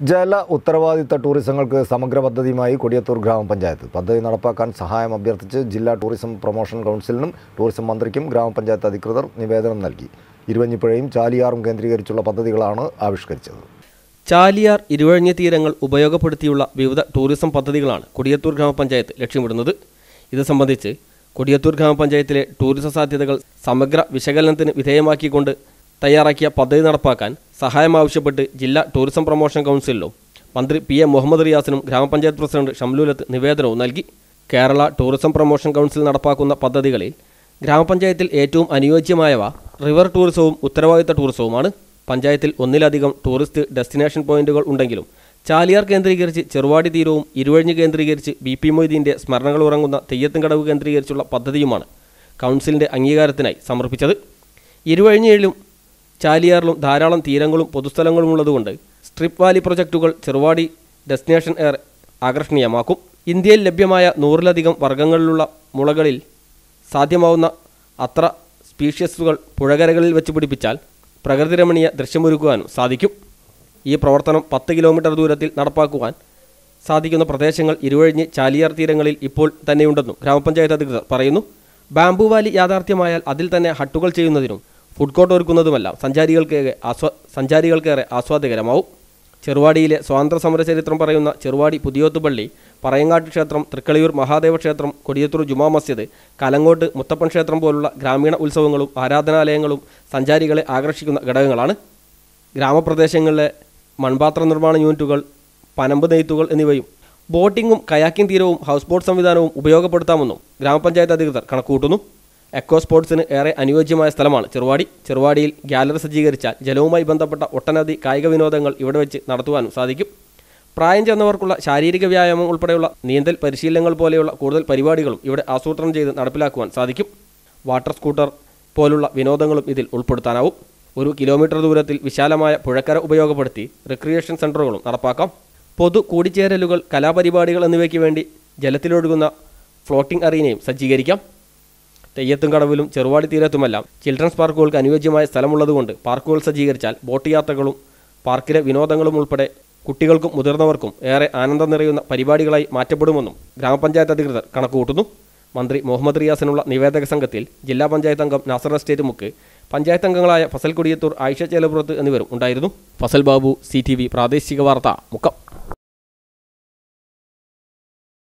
ജല ഉത്തരവാദിത്ത ടൂറിസങ്ങൾക്ക് സമഗ്ര പദ്ധതിയുമായി കൊടിയത്തൂർ ഗ്രാമപഞ്ചായത്ത് പദ്ധതി നടപ്പാക്കാൻ സഹായം അഭ്യർത്ഥിച്ച് ജില്ലാ ടൂറിസം പ്രൊമോഷൻ കൗൺസിലിനും ടൂറിസം മന്ത്രിക്കും ഗ്രാമപഞ്ചായത്ത് അധികൃതർ നിവേദനം നൽകി ഇരുവഞ്ഞിപ്പുഴയും ചാലിയാറും കേന്ദ്രീകരിച്ചുള്ള പദ്ധതികളാണ് ആവിഷ്കരിച്ചത് ചാലിയാർ ഇരുവഴിഞ്ഞ തീരങ്ങൾ ഉപയോഗപ്പെടുത്തിയുള്ള വിവിധ ടൂറിസം പദ്ധതികളാണ് കൊടിയത്തൂർ ഗ്രാമപഞ്ചായത്ത് ലക്ഷ്യമിടുന്നത് ഇത് സംബന്ധിച്ച് കൊടിയത്തൂർ ഗ്രാമപഞ്ചായത്തിലെ ടൂറിസം സാധ്യതകൾ സമഗ്ര വിശകലനത്തിന് വിധേയമാക്കിക്കൊണ്ട് തയ്യാറാക്കിയ പദ്ധതി നടപ്പാക്കാൻ സഹായം ആവശ്യപ്പെട്ട് ജില്ലാ ടൂറിസം പ്രൊമോഷൻ കൗൺസിലിലും മന്ത്രി പി എ മുഹമ്മദ് റിയാസിനും ഗ്രാമപഞ്ചായത്ത് പ്രസിഡന്റ് ഷംലൂലത്ത് നിവേദനവും നൽകി കേരള ടൂറിസം പ്രൊമോഷൻ കൗൺസിൽ നടപ്പാക്കുന്ന പദ്ധതികളിൽ ഗ്രാമപഞ്ചായത്തിൽ ഏറ്റവും അനുയോജ്യമായവ റിവർ ടൂറിസവും ഉത്തരവാദിത്ത ടൂറിസവുമാണ് പഞ്ചായത്തിൽ ഒന്നിലധികം ടൂറിസ്റ്റ് ഡെസ്റ്റിനേഷൻ പോയിന്റുകൾ ഉണ്ടെങ്കിലും ചാലിയാർ കേന്ദ്രീകരിച്ച് ചെറുവാടി തീരവും ഇരുവഴിഞ്ഞ് കേന്ദ്രീകരിച്ച് ബി പി മൊയ്തീൻ്റെ സ്മരണകൾ ഉറങ്ങുന്ന തെയ്യത്തിൻകടവ് കേന്ദ്രീകരിച്ചുള്ള പദ്ധതിയുമാണ് കൗൺസിലിൻ്റെ അംഗീകാരത്തിനായി സമർപ്പിച്ചത് ഇരുവഴിഞ്ഞയിലും ചാലിയാറിലും ധാരാളം തീരങ്ങളും പൊതുസ്ഥലങ്ങളും ഉള്ളതുകൊണ്ട് സ്ട്രിപ്പ് വാലി പ്രൊജക്റ്റുകൾ ചെറുവാടി ഡെസ്റ്റിനേഷൻ എയർ ആകർഷണീയമാക്കും ഇന്ത്യയിൽ ലഭ്യമായ നൂറിലധികം വർഗ്ഗങ്ങളിലുള്ള മുളകളിൽ സാധ്യമാവുന്ന അത്ര സ്പീഷ്യസുകൾ പുഴകരകളിൽ വെച്ച് പിടിപ്പിച്ചാൽ പ്രകൃതിരമണീയ ദൃശ്യമൊരുക്കുവാനും സാധിക്കും ഈ പ്രവർത്തനം പത്ത് കിലോമീറ്റർ ദൂരത്തിൽ നടപ്പാക്കുവാൻ സാധിക്കുന്ന പ്രദേശങ്ങൾ ഇരുവഴിഞ്ഞ് ചാലിയാർ തീരങ്ങളിൽ ഇപ്പോൾ തന്നെയുണ്ടെന്നും ഗ്രാമപഞ്ചായത്ത് അധികൃതർ പറയുന്നു ബാംബു വാലി യാഥാർത്ഥ്യമായാൽ അതിൽ തന്നെ ഹട്ടുകൾ ചെയ്യുന്നതിനും ഫുഡ് കോർട്ട് ഒരുക്കുന്നതുമെല്ലാം സഞ്ചാരികൾക്കേറെ ആസ്വാ സഞ്ചാരികൾക്കേറെ ആസ്വാദകരമാവും ചെറുവാടിയിലെ സ്വാതന്ത്ര്യ സമര ചരിത്രം പറയുന്ന ചെറുവാടി പുതിയോത്തുപള്ളി പറയങ്ങാട്ട് ക്ഷേത്രം തൃക്കളിയൂർ മഹാദേവ ക്ഷേത്രം കൊടിയത്തൂർ ജുമാ മസ്ജിദ് കലങ്ങോട്ട് മുത്തപ്പൻ ക്ഷേത്രം പോലുള്ള ഗ്രാമീണ ഉത്സവങ്ങളും ആരാധനാലയങ്ങളും സഞ്ചാരികളെ ആകർഷിക്കുന്ന ഘടകങ്ങളാണ് ഗ്രാമപ്രദേശങ്ങളിലെ മൺപാത്ര നിർമ്മാണ യൂണിറ്റുകൾ പനമ്പ് നെയ്ത്തുകൾ എന്നിവയും ബോട്ടിങ്ങും കയാക്കിംഗ് തീരവും ഹൗസ് ബോട്ട് സംവിധാനവും ഉപയോഗപ്പെടുത്താമെന്നും ഗ്രാമപഞ്ചായത്ത് അധികൃതർ കണക്കുകൂട്ടുന്നു എക്കോ സ്പോർട്സിന് ഏറെ അനുയോജ്യമായ സ്ഥലമാണ് ചെറുവാടി ചെറുവാടിയിൽ ഗ്യാലറി സജ്ജീകരിച്ചാൽ ജലവുമായി ബന്ധപ്പെട്ട ഒട്ടനവധി കായിക വിനോദങ്ങൾ ഇവിടെ വെച്ച് നടത്തുവാനും സാധിക്കും പ്രായം ചെന്നവർക്കുള്ള ശാരീരിക വ്യായാമം ഉൾപ്പെടെയുള്ള നീന്തൽ പരിശീലനങ്ങൾ പോലെയുള്ള കൂടുതൽ പരിപാടികളും ഇവിടെ ആസൂത്രണം ചെയ്ത് നടപ്പിലാക്കുവാൻ സാധിക്കും വാട്ടർ സ്കൂട്ടർ പോലുള്ള വിനോദങ്ങളും ഇതിൽ ഉൾപ്പെടുത്താനാവും ഒരു കിലോമീറ്റർ ദൂരത്തിൽ വിശാലമായ പുഴക്കര ഉപയോഗപ്പെടുത്തി റിക്രിയേഷൻ സെൻ്ററുകളും നടപ്പാക്കാം പൊതു കൂടിച്ചേരലുകൾ കലാപരിപാടികൾ എന്നിവയ്ക്ക് വേണ്ടി ജലത്തിലൊഴുകുന്ന ഫ്ലോട്ടിംഗ് അറീനയും സജ്ജീകരിക്കാം തെയ്യത്തും കടവിലും ചെറുവാടി തീരത്തുമെല്ലാം ചിൽഡ്രൻസ് പാർക്കുകൾക്ക് അനുയോജ്യമായ സ്ഥലമുള്ളതുകൊണ്ട് പാർക്കുകൾ സജ്ജീകരിച്ചാൽ ബോട്ട് യാത്രകളും പാർക്കിലെ വിനോദങ്ങളും ഉൾപ്പെടെ കുട്ടികൾക്കും മുതിർന്നവർക്കും ഏറെ ആനന്ദം നിറയുന്ന പരിപാടികളായി മാറ്റപ്പെടുമെന്നും ഗ്രാമപഞ്ചായത്ത് അധികൃതർ കണക്കുകൂട്ടുന്നു മന്ത്രി മുഹമ്മദ് റിയാസിനുള്ള നിവേദക സംഘത്തിൽ ജില്ലാ പഞ്ചായത്ത് അംഗം നാസർ എസ്റ്റേറ്റ് മുക്ക് പഞ്ചായത്ത് അംഗങ്ങളായ ഫസൽ കൊടിയത്തൂർ ആയിഷ ചേലപ്പുറത്ത് എന്നിവരും ഉണ്ടായിരുന്നു ഫസൽ ബാബു സി പ്രാദേശിക വാർത്ത മുക്കം